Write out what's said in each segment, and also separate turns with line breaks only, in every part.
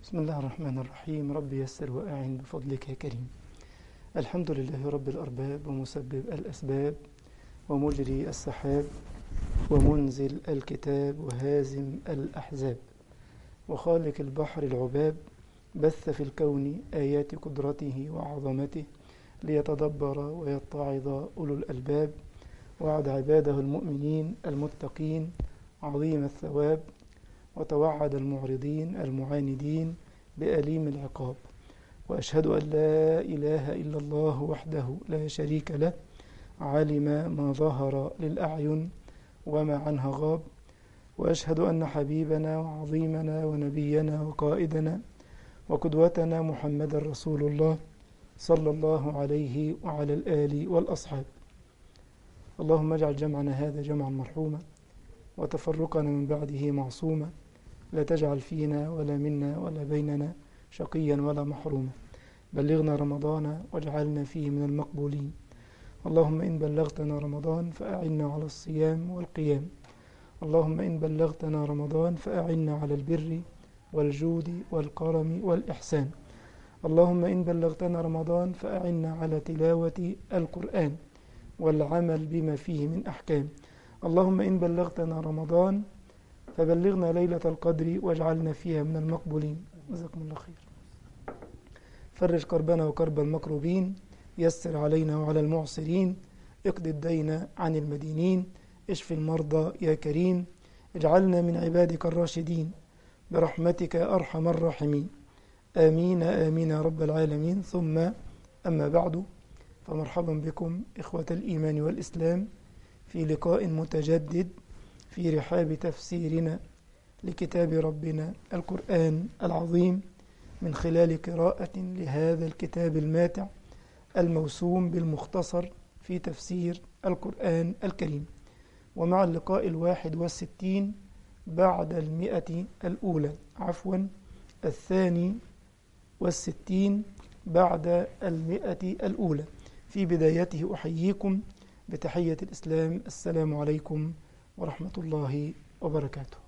بسم الله الرحمن الرحيم رب يسر وأعن بفضلك يا كريم الحمد لله رب الأرباب ومسبب الأسباب ومجري السحاب ومنزل الكتاب وهازم الأحزاب وخالق البحر العباب بث في الكون آيات قدرته وعظمته ليتدبر ويتعظ أولو الألباب وعد عباده المؤمنين المتقين عظيم الثواب وتوعد المعرضين المعاندين بأليم العقاب وأشهد أن لا إله إلا الله وحده لا شريك له علم ما ظهر للأعين وما عنها غاب وأشهد أن حبيبنا وعظيمنا ونبينا وقائدنا وقدوتنا محمد رسول الله صلى الله عليه وعلى الآل والأصحاب اللهم اجعل جمعنا هذا جمعا مرحوما وتفرقنا من بعده معصوما لا تجعل فينا ولا منا ولا بيننا شقيا ولا محروما بلغنا رمضان واجعلنا فيه من المقبولين اللهم إن بلغتنا رمضان فأعنا على الصيام والقيام اللهم إن بلغتنا رمضان فأعنا على البر والجود والكرم والإحسان اللهم إن بلغتنا رمضان فأعنا على تلاوة القرآن والعمل بما فيه من أحكام اللهم إن بلغتنا رمضان فبلغنا ليلة القدر واجعلنا فيها من المقبولين جزاكم الله خير فرج كربنا وكرب المكروبين يسر علينا وعلى المعسرين اقض الدين عن المدينين اشف المرضى يا كريم اجعلنا من عبادك الراشدين برحمتك يا أرحم الراحمين آمين آمين يا رب العالمين ثم أما بعد فمرحبا بكم إخوة الإيمان والإسلام في لقاء متجدد في رحاب تفسيرنا لكتاب ربنا القرآن العظيم من خلال قراءة لهذا الكتاب الماتع الموسوم بالمختصر في تفسير القرآن الكريم ومع اللقاء الواحد والستين بعد المئة الأولى عفوا الثاني والستين بعد المئة الأولى في بدايته أحييكم بتحية الإسلام السلام عليكم ورحمة الله وبركاته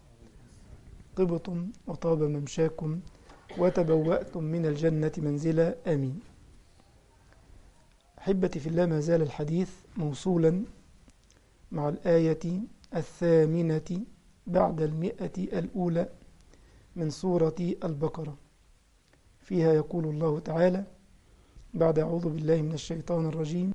طبتم وطاب ممشاكم وتبوأتم من الجنة منزلا آمين أحبتي في الله ما زال الحديث موصولا مع الآية الثامنة بعد المئة الأولى من سورة البقرة فيها يقول الله تعالى بعد أعوذ بالله من الشيطان الرجيم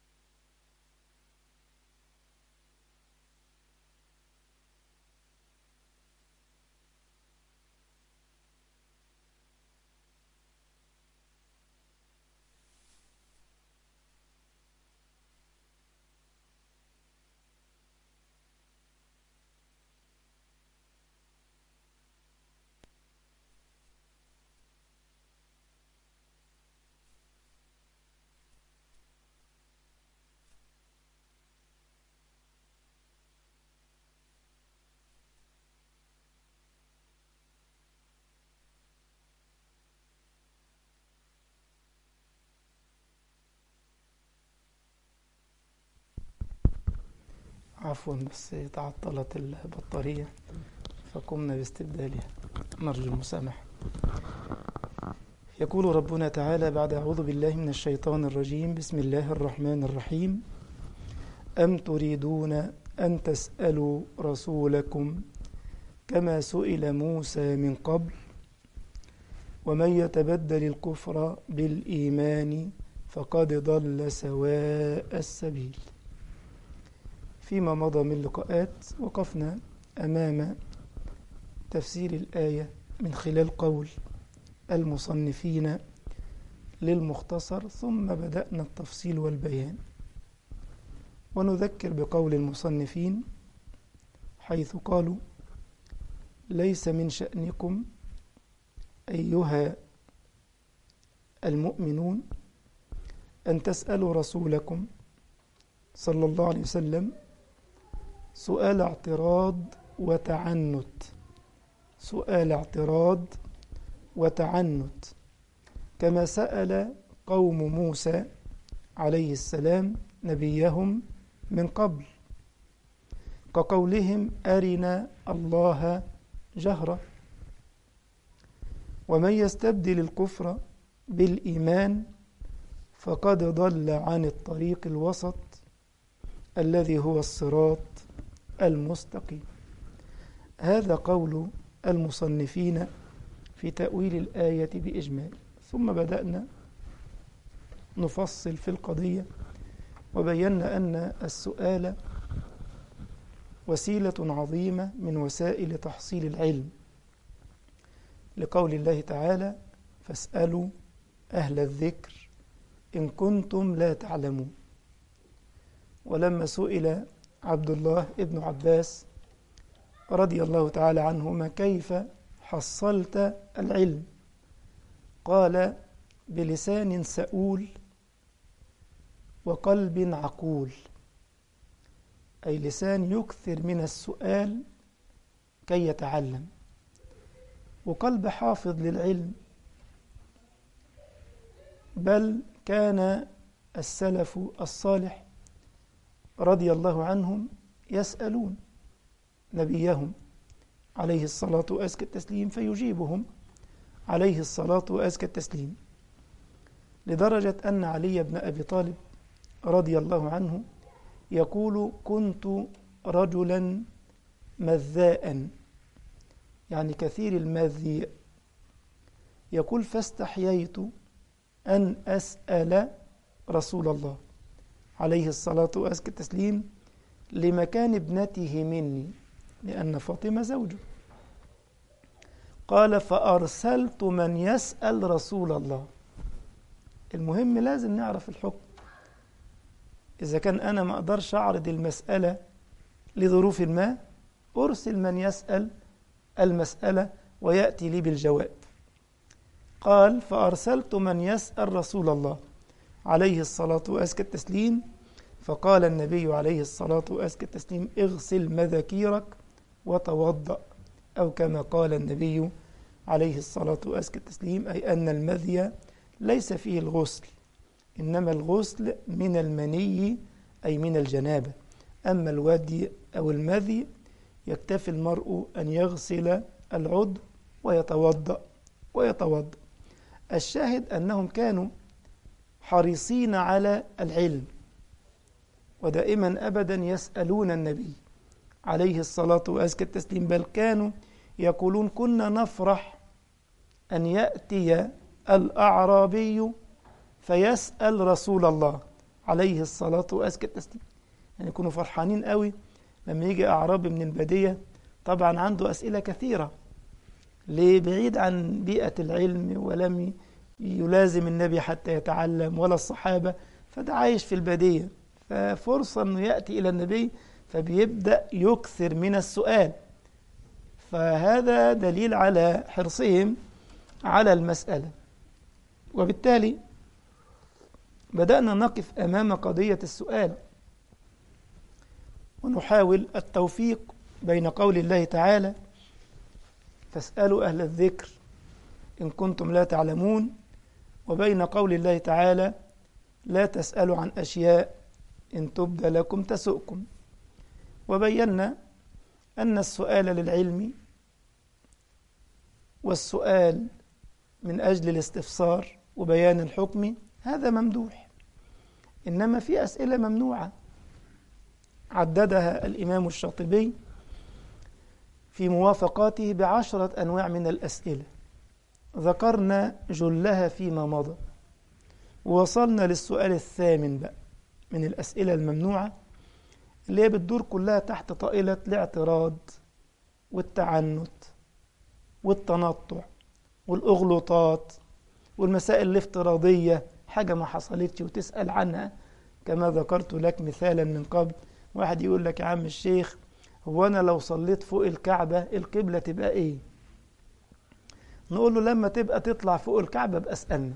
عفوا بس تعطلت البطارية فقمنا باستبدالها نرجو المسامحة يقول ربنا تعالى بعد أعوذ بالله من الشيطان الرجيم بسم الله الرحمن الرحيم أم تريدون أن تسألوا رسولكم كما سئل موسى من قبل ومن يتبدل الكفر بالإيمان فقد ضل سواء السبيل فيما مضى من لقاءات وقفنا أمام تفسير الآية من خلال قول المصنفين للمختصر ثم بدأنا التفصيل والبيان ونذكر بقول المصنفين حيث قالوا ليس من شأنكم أيها المؤمنون أن تسألوا رسولكم صلى الله عليه وسلم سؤال اعتراض وتعنت سؤال اعتراض وتعنت كما سأل قوم موسى عليه السلام نبيهم من قبل كقولهم أرنا الله جهرة ومن يستبدل الكفر بالإيمان فقد ضل عن الطريق الوسط الذي هو الصراط المستقيم هذا قول المصنفين في تأويل الآية بإجمال ثم بدأنا نفصل في القضية وبينا أن السؤال وسيلة عظيمة من وسائل تحصيل العلم لقول الله تعالى فاسألوا أهل الذكر إن كنتم لا تعلمون ولما سئل عبد الله ابن عباس رضي الله تعالى عنهما كيف حصلت العلم قال بلسان سؤول وقلب عقول أي لسان يكثر من السؤال كي يتعلم وقلب حافظ للعلم بل كان السلف الصالح رضي الله عنهم يسألون نبيهم عليه الصلاة وأزكى التسليم فيجيبهم عليه الصلاة وأزكى التسليم لدرجة أن علي بن أبي طالب رضي الله عنه يقول كنت رجلا مذاء يعني كثير المذي يقول فاستحييت أن أسأل رسول الله عليه الصلاة وأزكى التسليم لمكان ابنته مني لأن فاطمة زوجه قال فأرسلت من يسأل رسول الله المهم لازم نعرف الحكم إذا كان أنا ما أقدرش أعرض المسألة لظروف ما أرسل من يسأل المسألة ويأتي لي بالجواب قال فأرسلت من يسأل رسول الله عليه الصلاة وأزكى التسليم فقال النبي عليه الصلاة وأزكى التسليم اغسل مذاكيرك وتوضأ أو كما قال النبي عليه الصلاة وأزكى التسليم أي أن المذي ليس فيه الغسل إنما الغسل من المني أي من الجنابة أما الودي أو المذي يكتفي المرء أن يغسل العضو ويتوضأ ويتوضأ الشاهد أنهم كانوا حريصين على العلم ودائما أبدا يسألون النبي عليه الصلاة وأزكى التسليم بل كانوا يقولون كنا نفرح أن يأتي الأعرابي فيسأل رسول الله عليه الصلاة وأزكى التسليم يعني يكونوا فرحانين قوي لما يجي أعرابي من البادية طبعا عنده أسئلة كثيرة ليه بعيد عن بيئة العلم ولم يلازم النبي حتى يتعلم ولا الصحابة فده عايش في البادية ففرصة أنه يأتي إلى النبي فبيبدأ يكثر من السؤال فهذا دليل على حرصهم على المسألة وبالتالي بدأنا نقف أمام قضية السؤال ونحاول التوفيق بين قول الله تعالى فاسألوا أهل الذكر إن كنتم لا تعلمون وبين قول الله تعالى لا تسألوا عن أشياء إن تبد لكم تسؤكم وبينا أن السؤال للعلم والسؤال من أجل الاستفسار وبيان الحكم هذا ممدوح إنما في أسئلة ممنوعة عددها الإمام الشاطبي في موافقاته بعشرة أنواع من الأسئلة ذكرنا جلها فيما مضى ووصلنا للسؤال الثامن بقى من الأسئلة الممنوعة اللي هي بتدور كلها تحت طائلة الاعتراض والتعنت والتنطع والأغلوطات والمسائل الافتراضية حاجة ما حصلتش وتسأل عنها كما ذكرت لك مثالا من قبل واحد يقول لك يا عم الشيخ هو أنا لو صليت فوق الكعبة القبلة تبقى إيه نقول له لما تبقى تطلع فوق الكعبة بقى اسألنا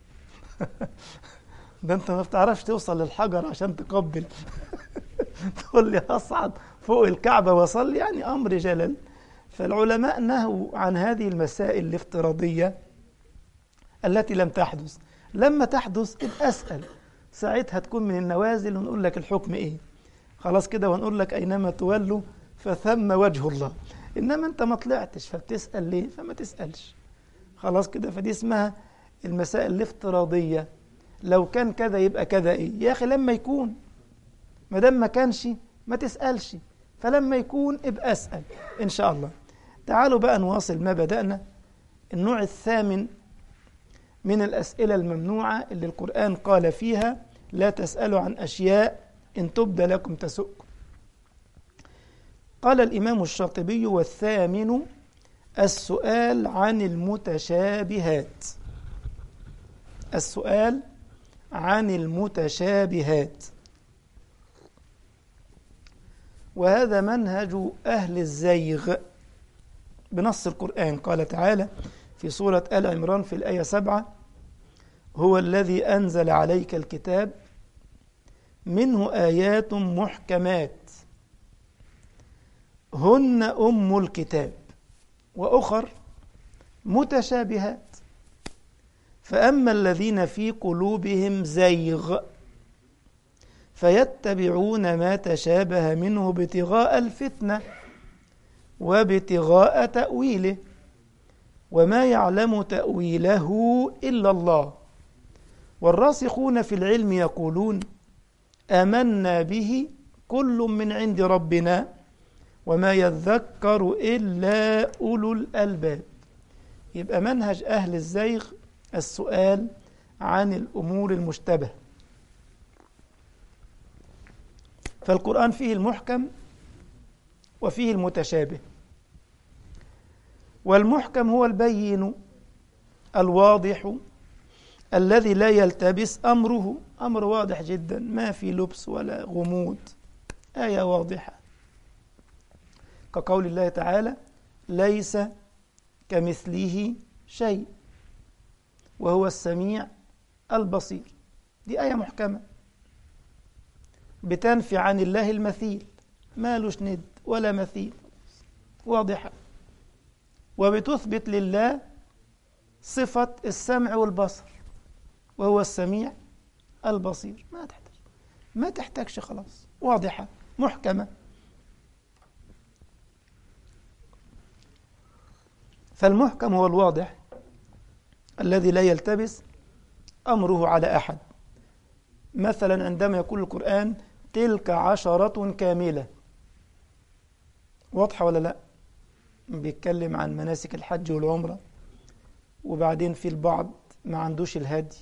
ده انت ما بتعرفش توصل للحجر عشان تقبل تقول لي اصعد فوق الكعبة واصلي يعني امر جلل فالعلماء نهوا عن هذه المسائل الافتراضية التي لم تحدث لما تحدث ابقى اسأل ساعتها تكون من النوازل ونقول لك الحكم ايه خلاص كده ونقول لك اينما تولوا فثم وجه الله انما انت ما طلعتش فبتسأل ليه فما تسألش خلاص كده فدي اسمها المسائل الافتراضية لو كان كذا يبقى كذا ايه يا اخي لما يكون ما دام ما كانش ما تسألش فلما يكون ابقى اسأل ان شاء الله تعالوا بقى نواصل ما بدأنا النوع الثامن من الأسئلة الممنوعة اللي القرآن قال فيها لا تسألوا عن أشياء إن تبد لكم تسؤكم قال الإمام الشاطبي والثامن السؤال عن المتشابهات السؤال عن المتشابهات وهذا منهج أهل الزيغ بنص القرآن قال تعالى في سورة آل عمران في الآية سبعة هو الذي أنزل عليك الكتاب منه آيات محكمات هن أم الكتاب وأخر متشابهات فأما الذين في قلوبهم زيغ فيتبعون ما تشابه منه ابتغاء الفتنة وابتغاء تأويله وما يعلم تأويله إلا الله والراسخون في العلم يقولون آمنا به كل من عند ربنا وما يذكر إلا أولو الألباب يبقى منهج أهل الزيغ السؤال عن الأمور المشتبه فالقرآن فيه المحكم وفيه المتشابه والمحكم هو البين الواضح الذي لا يلتبس أمره أمر واضح جدا ما في لبس ولا غموض آية واضحة كقول الله تعالى ليس كمثله شيء وهو السميع البصير دي آية محكمة بتنفي عن الله المثيل مالوش ند ولا مثيل واضحة وبتثبت لله صفة السمع والبصر وهو السميع البصير ما تحتاج ما تحتاجش خلاص واضحة محكمة فالمحكم هو الواضح الذي لا يلتبس أمره على أحد مثلا عندما يقول القرآن تلك عشرة كاملة واضحة ولا لا بيتكلم عن مناسك الحج والعمرة وبعدين في البعض ما عندوش الهدي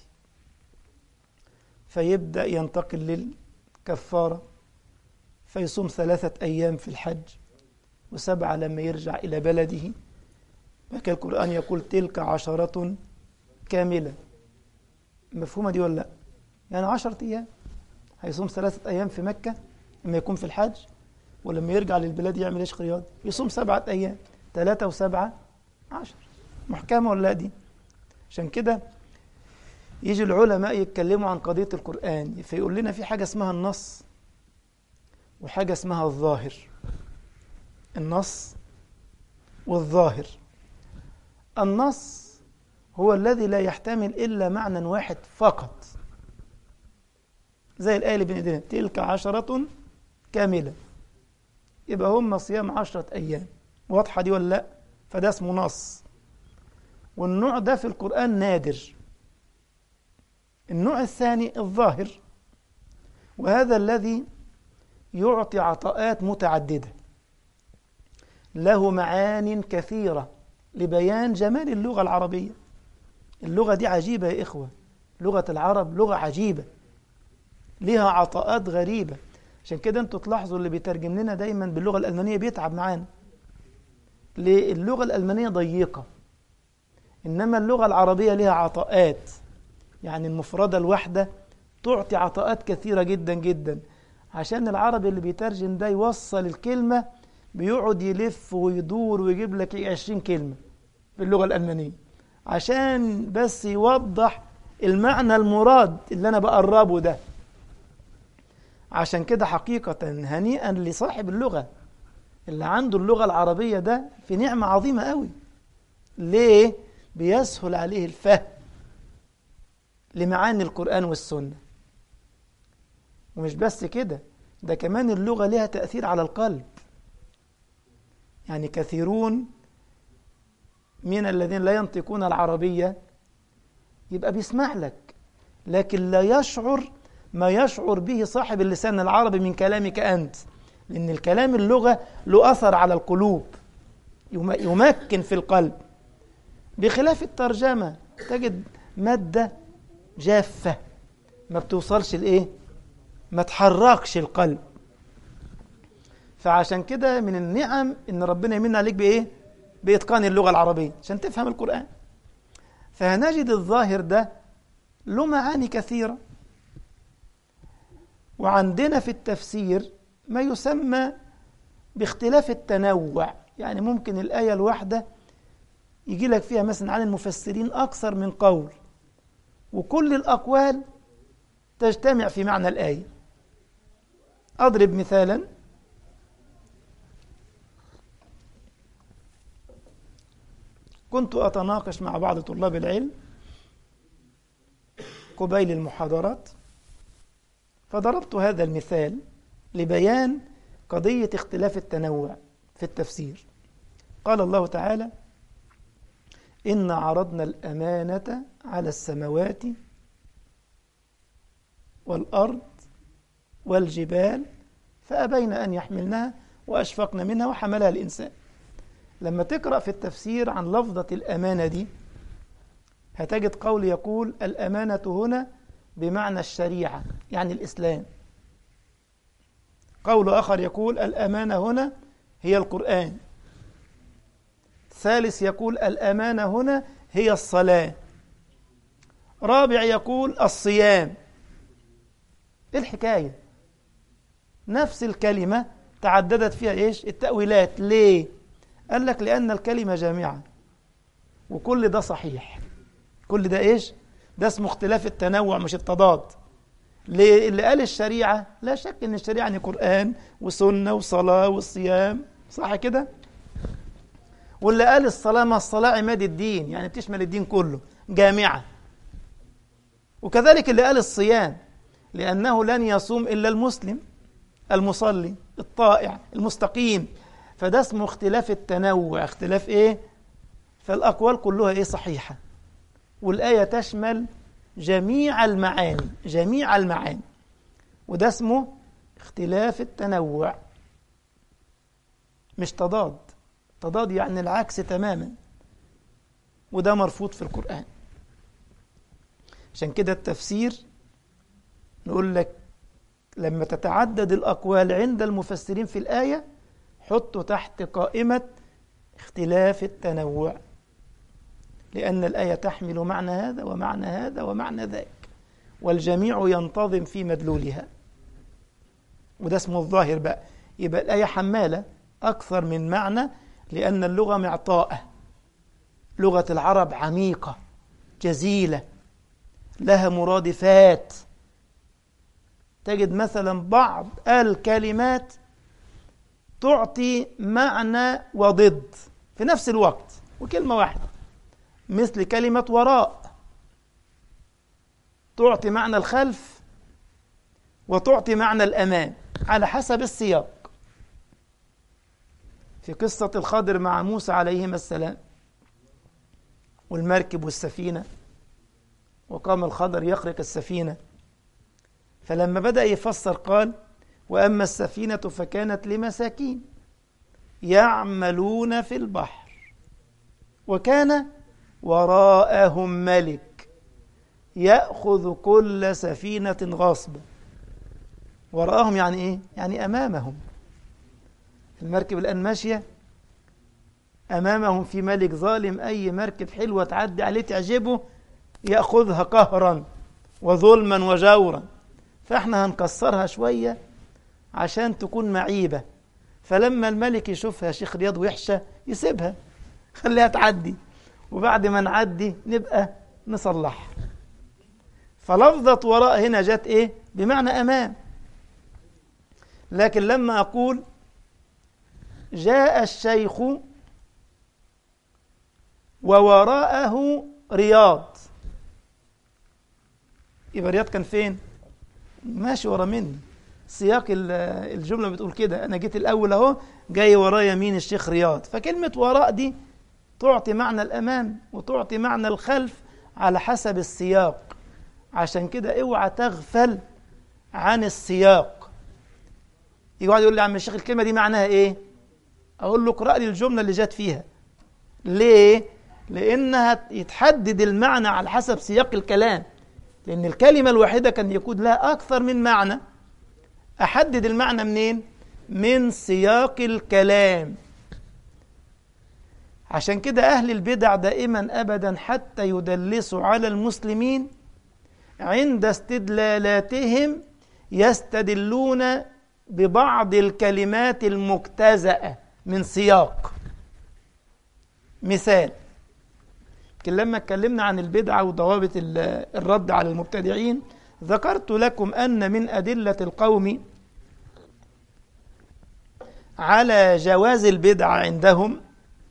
فيبدأ ينتقل للكفارة فيصوم ثلاثة أيام في الحج وسبعة لما يرجع إلى بلده فكان القرآن يقول تلك عشرة كاملة مفهومة دي ولا لا يعني عشرة أيام هيصوم ثلاثة أيام في مكة لما يكون في الحج ولما يرجع للبلاد يعمل ايش رياضي يصوم سبعة أيام ثلاثة وسبعة عشر محكمة ولا لا دي عشان كده يجي العلماء يتكلموا عن قضية القرآن فيقول لنا في حاجة اسمها النص وحاجة اسمها الظاهر النص والظاهر النص هو الذي لا يحتمل إلا معنى واحد فقط زي الآية اللي بين ايدينا تلك عشرة كاملة يبقى هم صيام عشرة أيام واضحة دي ولا لأ فده اسمه نص والنوع ده في القرآن نادر النوع الثاني الظاهر وهذا الذي يعطي عطاءات متعددة له معان كثيرة لبيان جمال اللغة العربية اللغة دي عجيبة يا إخوة لغة العرب لغة عجيبة لها عطاءات غريبة عشان كده انتوا تلاحظوا اللي بيترجم لنا دايما باللغة الألمانية بيتعب معانا ليه اللغة الألمانية ضيقة إنما اللغة العربية لها عطاءات يعني المفردة الواحدة تعطي عطاءات كثيرة جدا جدا عشان العربي اللي بيترجم ده يوصل الكلمة بيقعد يلف ويدور ويجيب لك 20 كلمة في اللغة الألمانية عشان بس يوضح المعنى المراد اللي أنا بقربه ده عشان كده حقيقة هنيئا لصاحب اللغة اللي عنده اللغة العربية ده في نعمة عظيمة قوي ليه؟ بيسهل عليه الفهم لمعاني القرآن والسنة ومش بس كده ده كمان اللغة لها تأثير على القلب يعني كثيرون من الذين لا ينطقون العربية يبقى بيسمع لك لكن لا يشعر ما يشعر به صاحب اللسان العربي من كلامك أنت لأن الكلام اللغة له أثر على القلوب يمكن في القلب بخلاف الترجمة تجد مادة جافة ما بتوصلش لإيه ما تحركش القلب فعشان كده من النعم ان ربنا يمن عليك بايه باتقان اللغه العربيه عشان تفهم القران فهنجد الظاهر ده له معاني كثيره وعندنا في التفسير ما يسمى باختلاف التنوع يعني ممكن الايه الواحده يجي لك فيها مثلا عن المفسرين اكثر من قول وكل الاقوال تجتمع في معنى الايه اضرب مثالا كنت أتناقش مع بعض طلاب العلم قبيل المحاضرات فضربت هذا المثال لبيان قضية اختلاف التنوع في التفسير قال الله تعالى إن عرضنا الأمانة على السماوات والأرض والجبال فأبين أن يحملنها وأشفقن منها وحملها الإنسان لما تقرأ في التفسير عن لفظة الأمانة دي هتجد قول يقول الأمانة هنا بمعنى الشريعة يعني الإسلام قول آخر يقول الأمانة هنا هي القرآن ثالث يقول الأمانة هنا هي الصلاة رابع يقول الصيام إيه الحكاية نفس الكلمة تعددت فيها إيش التأويلات ليه قال لك لأن الكلمة جامعة وكل ده صحيح كل ده إيش ده اسمه اختلاف التنوع مش التضاد اللي قال الشريعة لا شك ان الشريعة يعني قرآن وسنة وصلاة والصيام صح كده واللي قال الصلاة ما الصلاة عماد الدين يعني بتشمل الدين كله جامعة وكذلك اللي قال الصيام لأنه لن يصوم إلا المسلم المصلي الطائع المستقيم فده اسمه اختلاف التنوع اختلاف ايه فالأقوال كلها ايه صحيحة والآية تشمل جميع المعاني جميع المعاني وده اسمه اختلاف التنوع مش تضاد تضاد يعني العكس تماما وده مرفوض في القرآن عشان كده التفسير نقول لك لما تتعدد الأقوال عند المفسرين في الآية حطوا تحت قائمة اختلاف التنوع لأن الآية تحمل معنى هذا ومعنى هذا ومعنى ذاك والجميع ينتظم في مدلولها وده اسمه الظاهر بقى يبقى الآية حمالة أكثر من معنى لأن اللغة معطاءة لغة العرب عميقة جزيلة لها مرادفات تجد مثلا بعض الكلمات تعطي معنى وضد في نفس الوقت وكلمة واحدة مثل كلمة وراء تعطي معنى الخلف وتعطي معنى الأمام على حسب السياق في قصة الخضر مع موسى عليهما السلام والمركب والسفينة وقام الخضر يخرق السفينة فلما بدأ يفسر قال وأما السفينة فكانت لمساكين يعملون في البحر وكان وراءهم ملك يأخذ كل سفينة غاصبة وراءهم يعني إيه؟ يعني أمامهم المركب الآن ماشية أمامهم في ملك ظالم أي مركب حلوة تعدي عليه تعجبه يأخذها قهرا وظلما وجورا فإحنا هنكسرها شوية عشان تكون معيبة فلما الملك يشوفها يا شيخ رياض وحشة يسيبها خليها تعدي وبعد ما نعدي نبقى نصلحها فلفظة وراء هنا جت ايه بمعنى امام لكن لما اقول جاء الشيخ ووراءه رياض يبقى رياض كان فين ماشي ورا مني سياق الجملة بتقول كده أنا جيت الأول أهو جاي ورايا مين الشيخ رياض فكلمة وراء دي تعطي معنى الأمام وتعطي معنى الخلف على حسب السياق عشان كده اوعى تغفل عن السياق يقعد يقول لي يا عم الشيخ الكلمة دي معناها ايه اقول له اقرأ لي الجملة اللي جت فيها ليه لانها يتحدد المعنى على حسب سياق الكلام لان الكلمة الواحدة كان يكون لها اكثر من معنى احدد المعنى منين من سياق الكلام عشان كده أهل البدع دائما أبدا حتى يدلسوا على المسلمين عند استدلالاتهم يستدلون ببعض الكلمات المجتزأة من سياق مثال لكن لما اتكلمنا عن البدعة وضوابط الرد على المبتدعين ذكرت لكم أن من أدلة القوم على جواز البدعة عندهم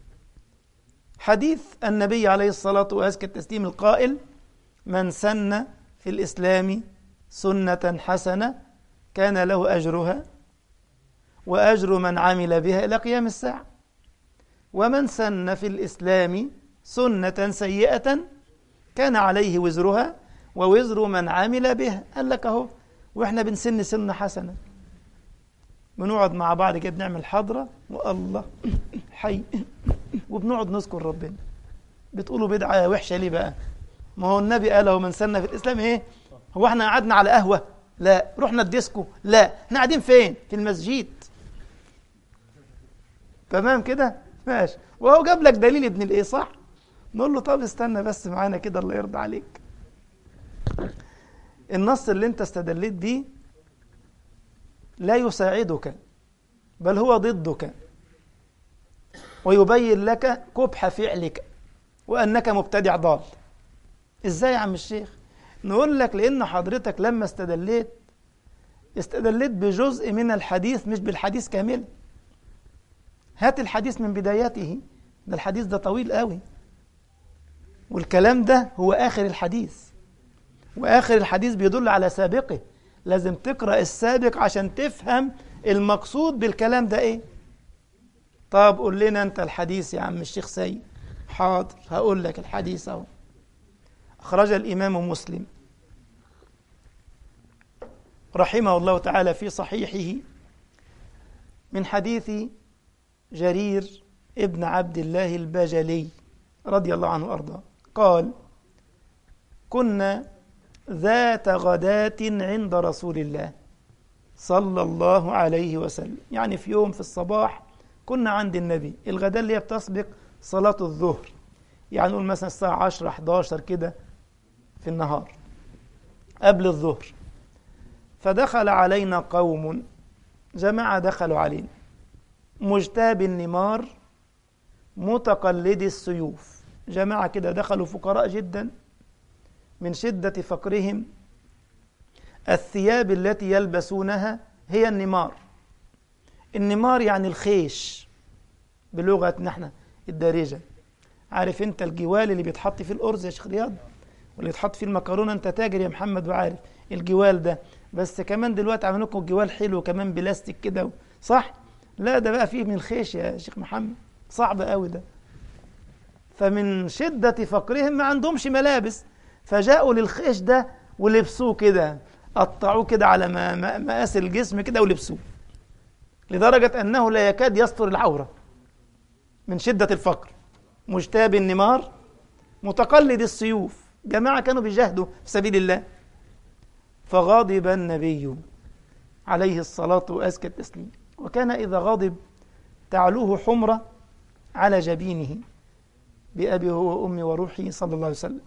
حديث النبي عليه الصلاة وأزكى التسليم القائل من سن في الإسلام سنة حسنة كان له أجرها وأجر من عمل بها إلى قيام الساعة ومن سن في الإسلام سنة سيئة كان عليه وزرها ووزر من عمل بها قال لك أهو وإحنا بنسن سنة حسنة بنقعد مع بعض كده بنعمل حضرة والله حي وبنقعد نذكر ربنا بتقولوا بدعة وحشة ليه بقى ما هو النبي قال هو من سن في الإسلام إيه هو احنا قعدنا على قهوة لا رحنا الديسكو لا احنا قاعدين فين في المسجد تمام كده ماشي وهو جاب لك دليل ابن الايه صح نقول له طب استنى بس معانا كده الله يرضى عليك النص اللي انت استدليت بيه لا يساعدك بل هو ضدك ويبين لك قبح فعلك وأنك مبتدع ضال إزاي يا عم الشيخ نقول لك لأن حضرتك لما استدليت استدليت بجزء من الحديث مش بالحديث كامل هات الحديث من بدايته ده الحديث ده طويل قوي والكلام ده هو آخر الحديث وآخر الحديث بيدل على سابقه لازم تقرأ السابق عشان تفهم المقصود بالكلام ده ايه طب قول لنا انت الحديث يا عم الشيخ سيد حاضر هقول لك الحديث اهو أخرج الإمام مسلم رحمه الله تعالى في صحيحه من حديث جرير ابن عبد الله البجلي رضي الله عنه وأرضاه قال كنا ذات غداة عند رسول الله صلى الله عليه وسلم يعني في يوم في الصباح كنا عند النبي الغداء اللي هي بتسبق صلاة الظهر يعني نقول مثلا الساعة 10 11 كده في النهار قبل الظهر فدخل علينا قوم جماعة دخلوا علينا مجتاب النمار متقلدي السيوف جماعة كده دخلوا فقراء جدا من شدة فقرهم الثياب التي يلبسونها هي النمار النمار يعني الخيش بلغة نحن الدارجة عارف انت الجوال اللي بيتحط فيه الأرز يا شيخ رياض واللي يتحط فيه المكرونة انت تاجر يا محمد وعارف الجوال ده بس كمان دلوقتي عملوا لكم جوال حلو كمان بلاستيك كده صح لا ده بقى فيه من الخيش يا شيخ محمد صعب قوي ده فمن شدة فقرهم ما عندهمش ملابس فجاءوا للخيش ده ولبسوه كده قطعوه كده على مقاس الجسم كده ولبسوه لدرجة أنه لا يكاد يستر العورة من شدة الفقر مجتاب النمار متقلد السيوف جماعة كانوا بيجاهدوا في سبيل الله فغضب النبي عليه الصلاة وأزكى التسليم وكان إذا غضب تعلوه حمرة على جبينه بأبي هو وأمي وروحي صلى الله عليه وسلم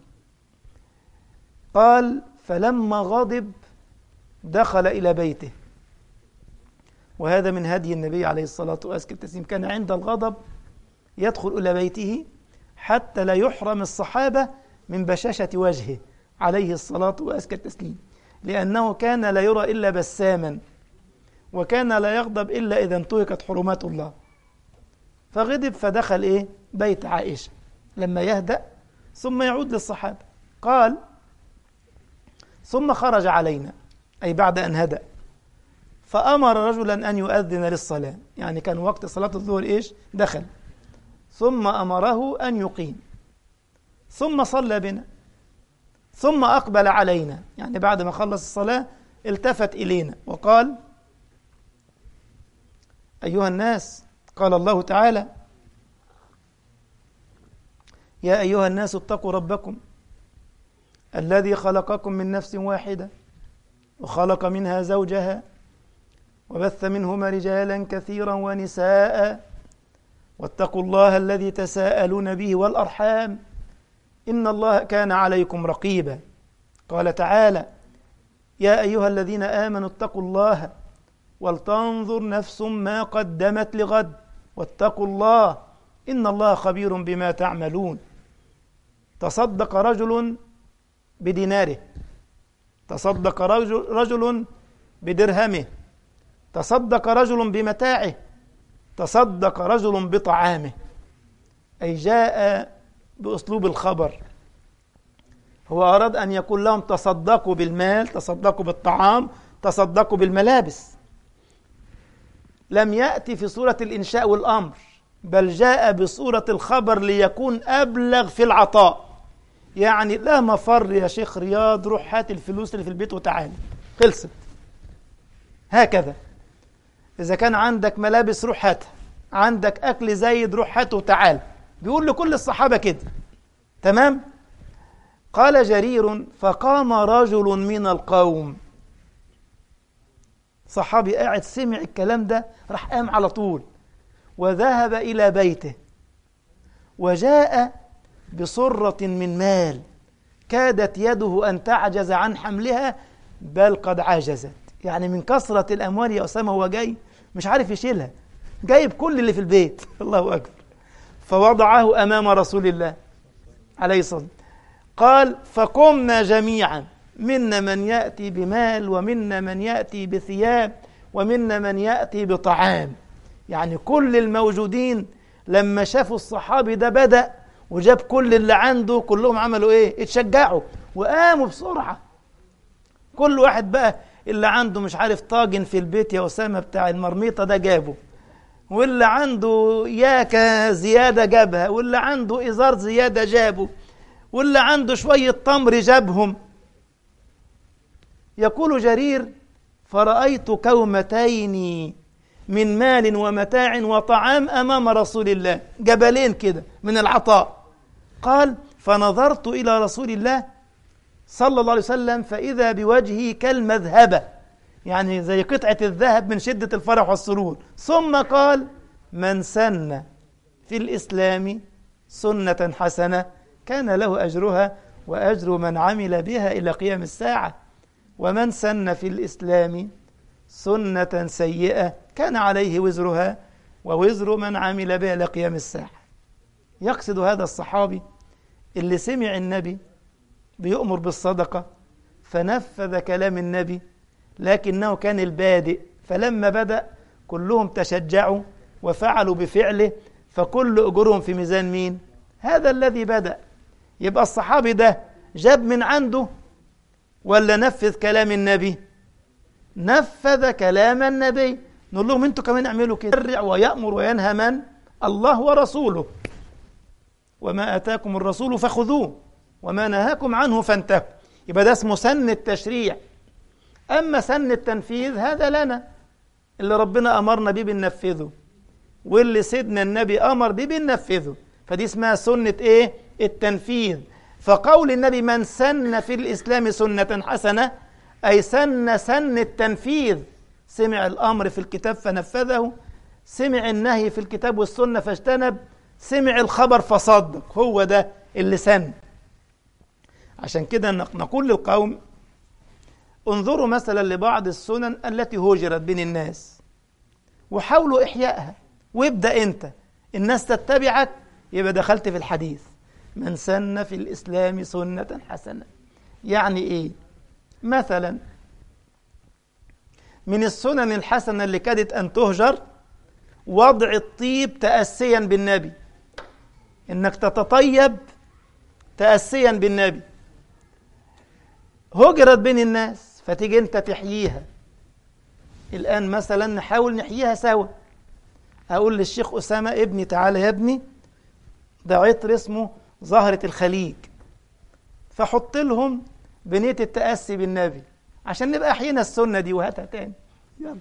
قال فلما غضب دخل إلى بيته وهذا من هدي النبي عليه الصلاة وأزكى التسليم كان عند الغضب يدخل إلى بيته حتى لا يحرم الصحابة من بشاشة وجهه عليه الصلاة وأزكى التسليم لأنه كان لا يرى إلا بساما وكان لا يغضب إلا إذا انتهكت حرمات الله فغضب فدخل إيه بيت عائشة لما يهدأ ثم يعود للصحابة قال ثم خرج علينا أي بعد أن هدأ فأمر رجلا أن يؤذن للصلاة يعني كان وقت صلاة الظهر إيش دخل ثم أمره أن يقيم ثم صلى بنا ثم أقبل علينا يعني بعد ما خلص الصلاة التفت إلينا وقال أيها الناس قال الله تعالى يا أيها الناس اتقوا ربكم الذي خلقكم من نفس واحدة وخلق منها زوجها وبث منهما رجالا كثيرا ونساء واتقوا الله الذي تساءلون به والأرحام إن الله كان عليكم رقيبا قال تعالى يا أيها الذين آمنوا اتقوا الله ولتنظر نفس ما قدمت لغد واتقوا الله إن الله خبير بما تعملون تصدق رجل بديناره تصدق رجل, رجل بدرهمه تصدق رجل بمتاعه تصدق رجل بطعامه أي جاء بأسلوب الخبر هو أراد أن يقول لهم تصدقوا بالمال تصدقوا بالطعام تصدقوا بالملابس لم يأتي في صورة الإنشاء والأمر بل جاء بصورة الخبر ليكون أبلغ في العطاء يعني لا مفر يا شيخ رياض روح هات الفلوس اللي في البيت وتعالى خلصت هكذا إذا كان عندك ملابس روح هاتها عندك أكل زايد روح هاته وتعال بيقول لكل الصحابة كده تمام قال جرير فقام رجل من القوم صحابي قاعد سمع الكلام ده راح قام على طول وذهب إلى بيته وجاء بصرة من مال كادت يده أن تعجز عن حملها بل قد عجزت يعني من كثرة الأموال يا أسامة هو جاي مش عارف يشيلها جايب كل اللي في البيت الله أكبر فوضعه أمام رسول الله عليه الصلاة قال فقمنا جميعا منا من يأتي بمال ومنا من يأتي بثياب ومنا من يأتي بطعام يعني كل الموجودين لما شافوا الصحابي ده بدأ وجاب كل اللي عنده كلهم عملوا ايه اتشجعوا وقاموا بسرعة كل واحد بقى اللي عنده مش عارف طاجن في البيت يا أسامة بتاع المرميطة ده جابه واللي عنده ياكة زيادة جابها واللي عنده إزار زيادة جابه واللي عنده شوية تمر جابهم يقول جرير فرأيت كومتين من مال ومتاع وطعام أمام رسول الله جبلين كده من العطاء قال فنظرت إلى رسول الله صلى الله عليه وسلم فإذا بوجهه كالمذهبة يعني زي قطعة الذهب من شدة الفرح والسرور ثم قال من سن في الإسلام سنة حسنة كان له أجرها وأجر من عمل بها إلى قيام الساعة ومن سن في الإسلام سنة سيئة كان عليه وزرها ووزر من عمل بها إلى قيام الساعة يقصد هذا الصحابي اللي سمع النبي بيؤمر بالصدقة فنفذ كلام النبي لكنه كان البادئ فلما بدأ كلهم تشجعوا وفعلوا بفعله فكل أجرهم في ميزان مين؟ هذا الذي بدأ يبقى الصحابي ده جاب من عنده ولا نفذ كلام النبي نفذ كلام النبي نقول لهم انتوا كمان اعملوا كده يشرع ويأمر وينهى من الله ورسوله وما آتاكم الرسول فخذوه وما نهاكم عنه فانتهوا يبقى ده اسمه سن التشريع أما سن التنفيذ هذا لنا اللي ربنا أمرنا بيه بننفذه واللي سيدنا النبي أمر بيه بننفذه فدي اسمها سنة إيه؟ التنفيذ فقول النبي من سن في الإسلام سنة حسنة أي سن سن التنفيذ سمع الأمر في الكتاب فنفذه سمع النهي في الكتاب والسنة فاجتنب سمع الخبر فصدق هو ده اللي سن عشان كده نقول للقوم انظروا مثلا لبعض السنن التي هجرت بين الناس وحاولوا إحيائها وابدأ أنت الناس تتبعك يبقى دخلت في الحديث من سن في الإسلام سنة حسنة يعني إيه مثلا من السنن الحسنة اللي كادت أن تهجر وضع الطيب تأسيا بالنبي إنك تتطيب تأسيا بالنبي هجرت بين الناس فتيجي أنت تحييها الآن مثلا نحاول نحييها سوا أقول للشيخ أسامة ابني تعالى يا ابني ده عطر اسمه زهرة الخليج فحط لهم بنية التأسي بالنبي عشان نبقى أحيينا السنة دي وهاتها تاني يلا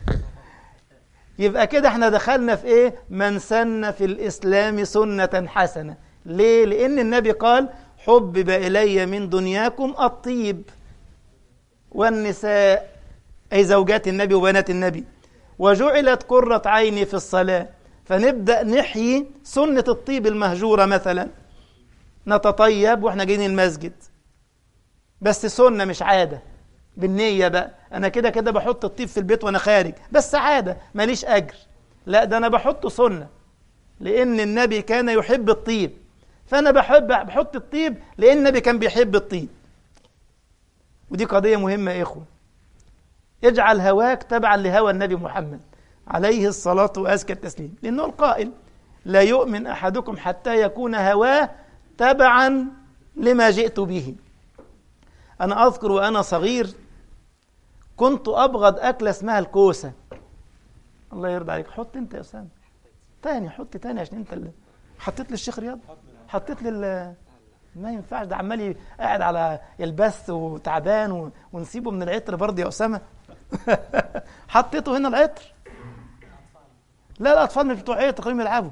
يبقى كده احنا دخلنا في ايه من سن في الإسلام سنة حسنة ليه لأن النبي قال حبب إلي من دنياكم الطيب والنساء أي زوجات النبي وبنات النبي وجعلت قرة عيني في الصلاة فنبدأ نحيي سنة الطيب المهجورة مثلا نتطيب واحنا جايين المسجد بس سنة مش عادة بالنية بقى أنا كده كده بحط الطيب في البيت وأنا خارج بس عادة ماليش أجر لا ده أنا بحطه سنة لأن النبي كان يحب الطيب فأنا بحب بحط الطيب لأن النبي كان بيحب الطيب ودي قضية مهمة يا إخوة اجعل هواك تبعا لهوى النبي محمد عليه الصلاة وأزكى التسليم لأنه القائل لا يؤمن أحدكم حتى يكون هواه تبعا لما جئت به أنا أذكر وأنا صغير كنت أبغض أكلة اسمها الكوسة الله يرضى عليك حط أنت يا أسامة تاني حط تاني عشان أنت اللي حطيت لي الشيخ رياض حطيت لي ما ينفعش ده عمال قاعد على البث وتعبان و... ونسيبه من العطر برضه يا أسامة حطيته هنا العطر لا الأطفال مش بتوع عطر خليهم يلعبوا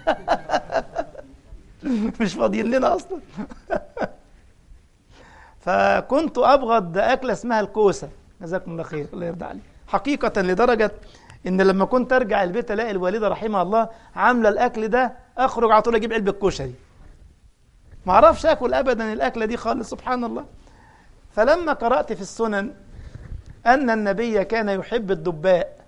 مش فاضيين لنا أصلا فكنت أبغض أكلة اسمها الكوسة جزاكم الله خير الله يرضى عليك حقيقة لدرجة إن لما كنت أرجع البيت ألاقي الوالدة رحمها الله عاملة الأكل ده أخرج على طول أجيب علبة كشري ما أعرفش آكل أبدا الأكلة دي خالص سبحان الله فلما قرأت في السنن أن النبي كان يحب الدباء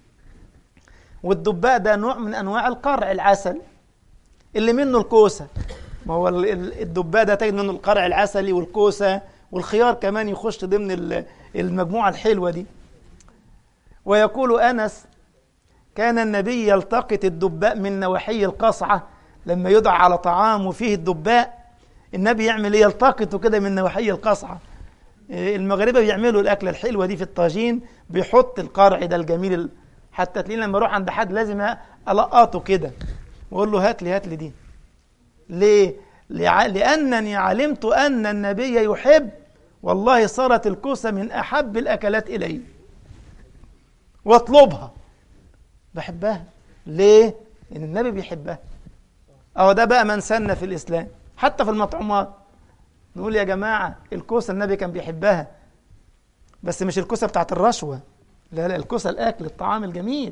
والدباء ده نوع من أنواع القرع العسل اللي منه الكوسة ما هو الدباء ده تجد منه القرع العسلي والكوسة والخيار كمان يخش ضمن المجموعة الحلوة دي ويقول أنس كان النبي يلتقط الدباء من نواحي القصعة لما يدعى على طعام وفيه الدباء النبي يعمل ايه يلتقطه كده من نواحي القصعة المغاربة بيعملوا الأكلة الحلوة دي في الطاجين بيحط القرع ده الجميل حتى تلاقيني لما اروح عند حد لازم ألقطه كده واقول له هات لي هات لي دي ليه؟ لأنني علمت أن النبي يحب والله صارت الكوسة من أحب الأكلات إلي واطلبها بحبها ليه؟ لأن النبي بيحبها أهو ده بقى من سن في الإسلام حتى في المطعومات نقول يا جماعة الكوسة النبي كان بيحبها بس مش الكوسة بتاعت الرشوة لا لا الكوسة الأكل الطعام الجميل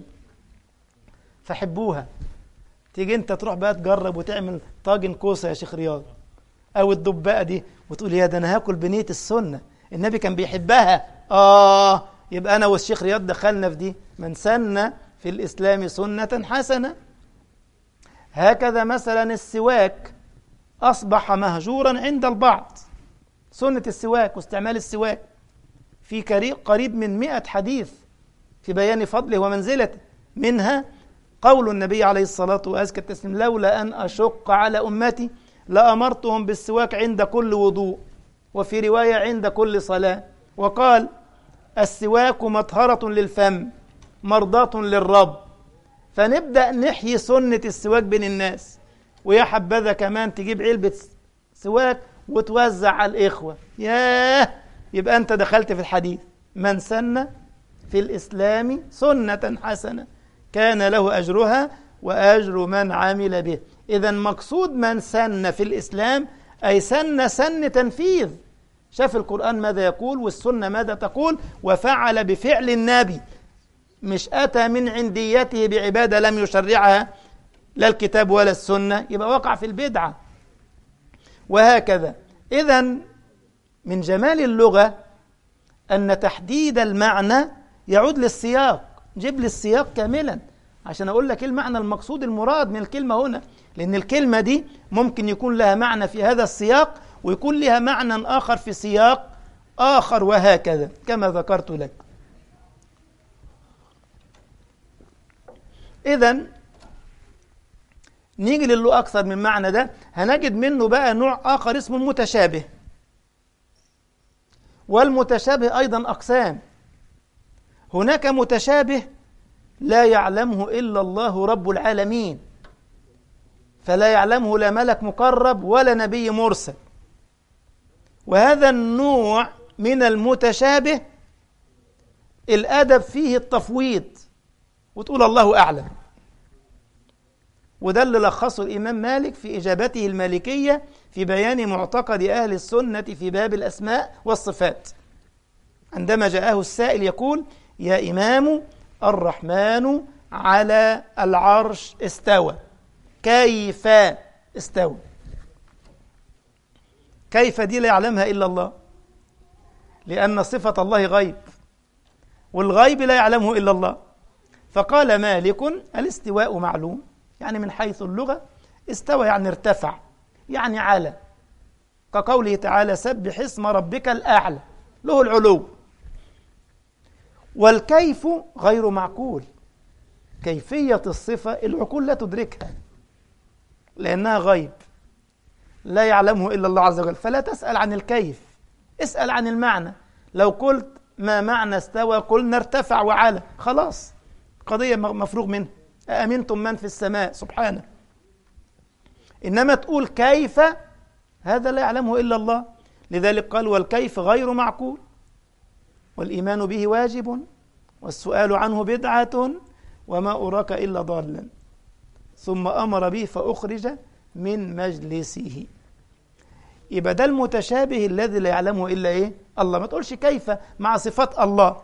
فحبوها تيجي انت تروح بقى تجرب وتعمل طاجن كوسه يا شيخ رياض او الدباءه دي وتقول يا ده انا هاكل بنيه السنه النبي كان بيحبها اه يبقى انا والشيخ رياض دخلنا في دي من سن في الاسلام سنه حسنه هكذا مثلا السواك اصبح مهجورا عند البعض سنه السواك واستعمال السواك في قريب من مئة حديث في بيان فضله ومنزلته منها قول النبي عليه الصلاة وأزكى التسليم لولا أن أشق على أمتي لأمرتهم بالسواك عند كل وضوء وفي رواية عند كل صلاة وقال السواك مطهرة للفم مرضاة للرب فنبدأ نحيي سنة السواك بين الناس ويا حبذا كمان تجيب علبة سواك وتوزع على الإخوة ياه يبقى أنت دخلت في الحديث من سن في الإسلام سنة حسنة كان له أجرها وأجر من عمل به إذا مقصود من سن في الإسلام أي سن سن تنفيذ شاف القرآن ماذا يقول والسنة ماذا تقول وفعل بفعل النبي مش أتى من عنديته بعبادة لم يشرعها لا الكتاب ولا السنة يبقى وقع في البدعة وهكذا إذا من جمال اللغة أن تحديد المعنى يعود للسياق جيب لي السياق كاملا عشان اقول لك ايه المعنى المقصود المراد من الكلمه هنا لان الكلمه دي ممكن يكون لها معنى في هذا السياق ويكون لها معنى اخر في سياق اخر وهكذا كما ذكرت لك اذا نيجي لله اكثر من معنى ده هنجد منه بقى نوع اخر اسمه المتشابه والمتشابه ايضا اقسام هناك متشابه لا يعلمه الا الله رب العالمين فلا يعلمه لا ملك مقرب ولا نبي مرسل وهذا النوع من المتشابه الأدب فيه التفويض وتقول الله أعلم وده اللي لخصه الإمام مالك في إجابته المالكية في بيان معتقد أهل السنة في باب الأسماء والصفات عندما جاءه السائل يقول يا إمام الرحمن على العرش استوى كيف استوى كيف دي لا يعلمها إلا الله لأن صفة الله غيب والغيب لا يعلمه إلا الله فقال مالك الاستواء معلوم يعني من حيث اللغة استوى يعني ارتفع يعني على كقوله تعالى سبح اسم ربك الأعلى له العلو والكيف غير معقول كيفية الصفة العقول لا تدركها لأنها غيب لا يعلمه إلا الله عز وجل فلا تسأل عن الكيف اسأل عن المعنى لو قلت ما معنى استوى قلنا ارتفع وعلى خلاص قضية مفروغ منها أأمنتم من في السماء سبحانه إنما تقول كيف هذا لا يعلمه إلا الله لذلك قال والكيف غير معقول والإيمان به واجب والسؤال عنه بدعة وما أراك إلا ضالا ثم أمر به فأخرج من مجلسه يبقى ده المتشابه الذي لا يعلمه إلا إيه الله ما تقولش كيف مع صفات الله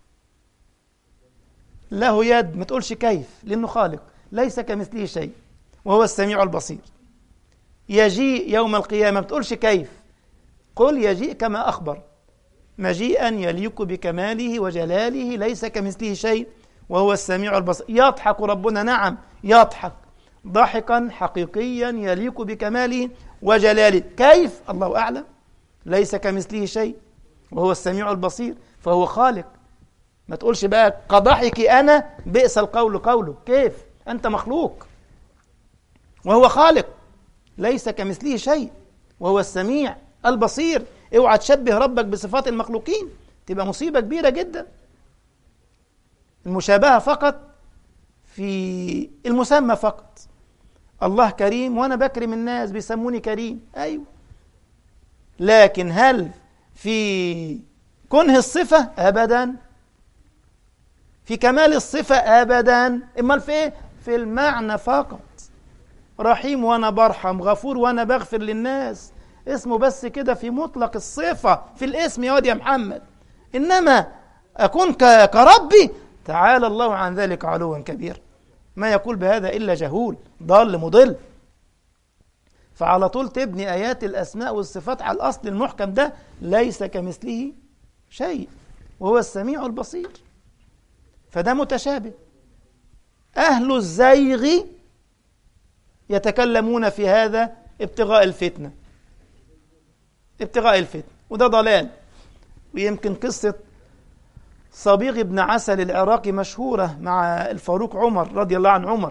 له يد ما تقولش كيف لأنه خالق ليس كمثله شيء وهو السميع البصير يجيء يوم القيامة ما تقولش كيف قل يجيء كما أخبر مجيئا يليق بكماله وجلاله ليس كمثله شيء وهو السميع البصير يضحك ربنا نعم يضحك ضحكا حقيقيا يليق بكماله وجلاله كيف الله أعلم ليس كمثله شيء وهو السميع البصير فهو خالق ما تقولش بقى كضحكي أنا بئس القول قوله كيف أنت مخلوق وهو خالق ليس كمثله شيء وهو السميع البصير اوعى تشبه ربك بصفات المخلوقين تبقى مصيبة كبيرة جدا المشابهة فقط في المسمى فقط الله كريم وأنا بكرم الناس بيسموني كريم أيوه لكن هل في كنه الصفة أبدا في كمال الصفة أبدا إما في إيه؟ في المعنى فقط رحيم وأنا برحم غفور وأنا بغفر للناس اسمه بس كده في مطلق الصفة في الاسم يا واد يا محمد إنما أكون كربي تعالى الله عن ذلك علوا كبير ما يقول بهذا إلا جهول ضال مضل فعلى طول تبني آيات الأسماء والصفات على الأصل المحكم ده ليس كمثله شيء وهو السميع البصير فده متشابه أهل الزيغ يتكلمون في هذا ابتغاء الفتنة ابتغاء الفتنة وده ضلال ويمكن قصة صبيغ بن عسل العراقي مشهورة مع الفاروق عمر رضي الله عن عمر